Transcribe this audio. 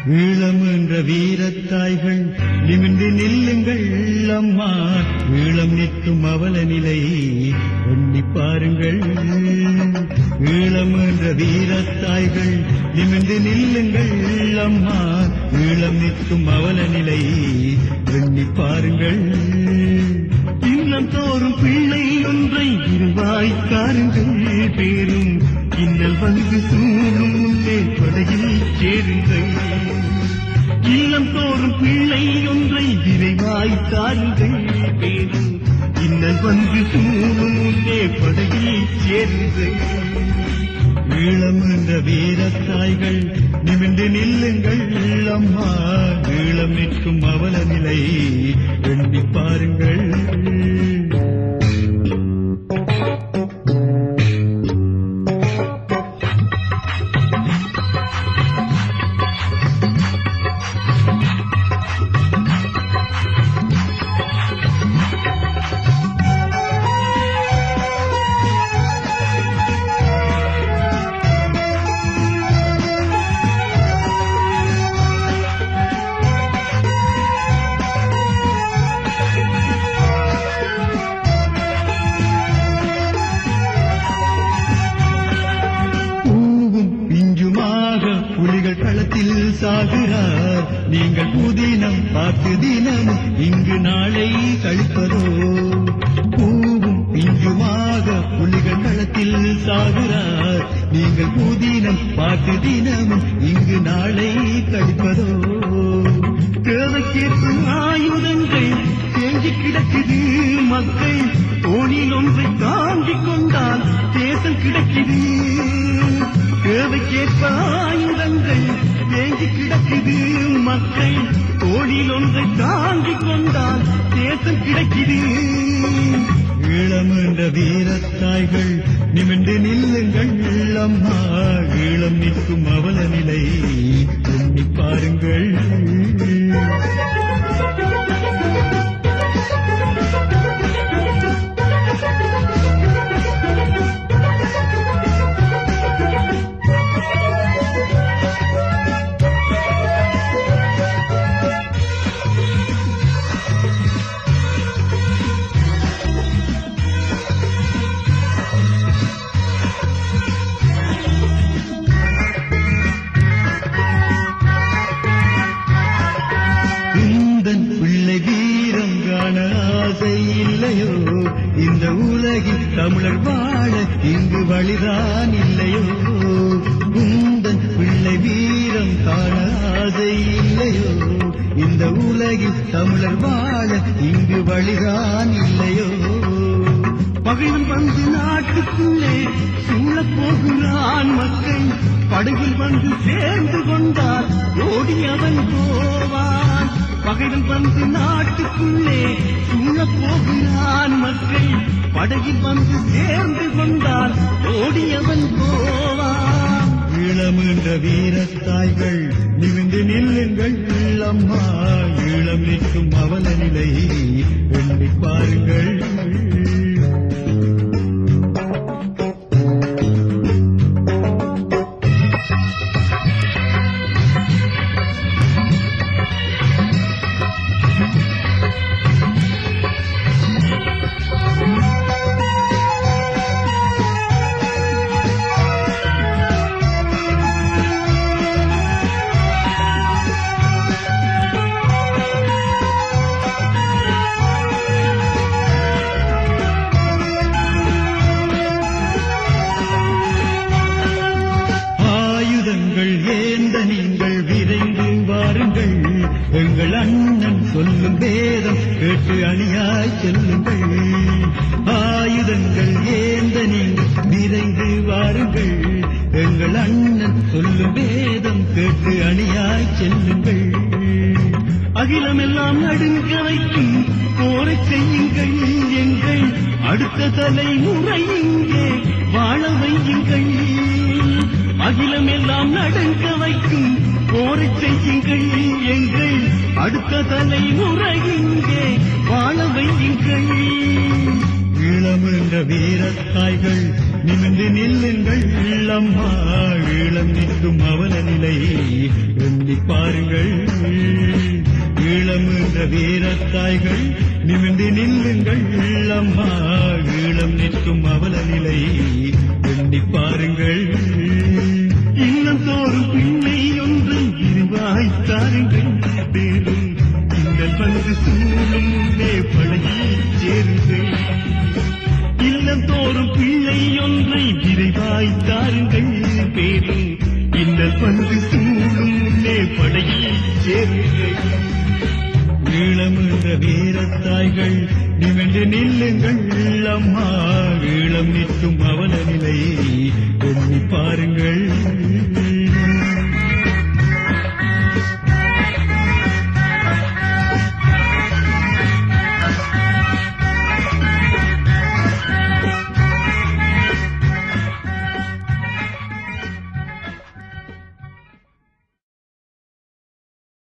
ஈழம் என்ற வீரத்தாய்கள் நிமிர்ந்து நில்லுங்கள் அம்மா ஈழம் நிற்கும் அவல நிலை எண்ணி பாருங்கள் ஈழம் என்ற வீரத்தாய்கள் நிமிர்ந்து நில்லுங்கள் அம்மா ஈழம் நிற்கும் அவல நிலை எண்ணி பாருங்கள் இல்லம் தோறும் பிள்ளை ஒன்றை இருவாய்க்காருங்கள் பேரும் இன்னல் வந்து சூழும் முன்னே படையில் சேருங்கள் இல்லம் தோறும் பிள்ளை ஒன்றை விரைவாய் தாருங்கள் பேரும் இன்னல் வந்து சூழும் முன்னே படையில் சேருங்கள் ஈழம் என்ற வீரத்தாய்கள் நிமிர்ந்து நில்லுங்கள் அம்மா ஈழம் நிற்கும் அவல நிலை எண்ணி பாருங்கள் பூவும் பிஞ்சுமாக புலிகள் களத்தில் சாகிறார் நீங்கள் புதினம் பார்த்து தினமும் இங்கு நாளை கழிப்பதோ பூவும் பிஞ்சுமாக புலிகள் களத்தில் சாகிறார் நீங்கள் புதினம் பார்த்து தினமும் இங்கு நாளை கழிப்பதோ தேவைக்கேற்கும் ஆயுதங்கள் தேங்கி கிடக்குது மக்கள் தோணில் ஒன்றை தாங்கிக் கொண்டால் தேசம் கிடக்குது தேவைக்கேற்ப ஆயுதங்கள் தேங்கி கிடக்குது மக்கள் தோழில் ஒன்றை தாங்கிக் கொண்டால் தேசம் கிடைக்குது ஈழம் என்ற வீரத்தாய்கள் நிமிர்ந்து நில்லுங்கள் அம்மா ஈழம் நிற்கும் அவல நிலை எண்ணி பாருங்கள் குந்தன் பிள்ளை வீரம் காண ஆசை இல்லையோ இந்த உலகில் தமிழர் வாழ இங்கு வழிதான் இல்லையோ குந்தன் பிள்ளை வீரம் காண ஆசை இல்லையோ இந்த உலகில் தமிழர் வாழ இங்கு வழிதான் இல்லையோ பகைவன் வந்து நாட்டுக்குள்ளே சூழப் போகிறான் மக்கள் படகில் வந்து சேர்ந்து கொண்டால் ஓடி அவன் போவான் பகைவன் வந்து நாட்டுக்குள்ளே சூழப் போகிறான் மக்கள் படகில் வந்து சேர்ந்து கொண்டால் ஓடி அவன் போவான் ஈழம் என்ற வீரத்தாய்கள் நிமிந்து நில்லுங்கள் அம்மா ஈழம் நிற்கும் அவல நிலை எண்ணி பாருங்கள் ஆயுதங்கள் ஏந்த நீங்கள் விரைந்து வாருங்கள் எங்கள் அண்ணன் சொல்லும் வேதம் கேட்டு அணியாய் செல்லுங்கள் ஆயுதங்கள் ஏந்த நீங்கள் விரைந்து வாருங்கள் எங்கள் அண்ணன் சொல்லும் வேதம் கேட்டு அணியாய் செல்லுங்கள் அகிலமெல்லாம் நடுங்க வைக்கும் போரை செய்யுங்கள் எங்கள் அடுத்த தலைமுறை இங்கே வாழ வையுங்கள் அகிலமெல்லாம் நடுங்க வைக்கும் போரை செய்யுங்கள் எங்கள் அடுத்த தலைமுறை இங்கே வாழ வையுங்கள் ஈழம் என்ற வீரத்தாய்கள் நிமிர்ந்து நில்லுங்கள் அம்மா ஈழம் நிற்கும் அவல நிலை எண்ணி எண்ணி பாருங்கள் ஈழம் என்ற வீரத்தாய்கள் நிமிர்ந்து நில்லுங்கள் அம்மா ஈழம் நிற்கும் அவல நிலை எண்ணி பாருங்கள் இல்லம் தோறும் பிள்ளை ஒன்று இருவாய் தாருங்கள் பேரும் இந்த வந்து சூழும் முன்னே படையில் சேருங்கள் இல்லம் தோறும் பிள்ளை ஒன்றை விரைவாய் தாருங்கள் பேரும் இந்த வந்து சூழும் முன்னே படையில் சேருங்கள் ஈழம் என்ற வீரத்தாய்கள் நிமிர்ந்து நில்லுங்கள் அம்மா ஈழம் நிற்கும் அவல நிலை எண்ணி பாருங்கள்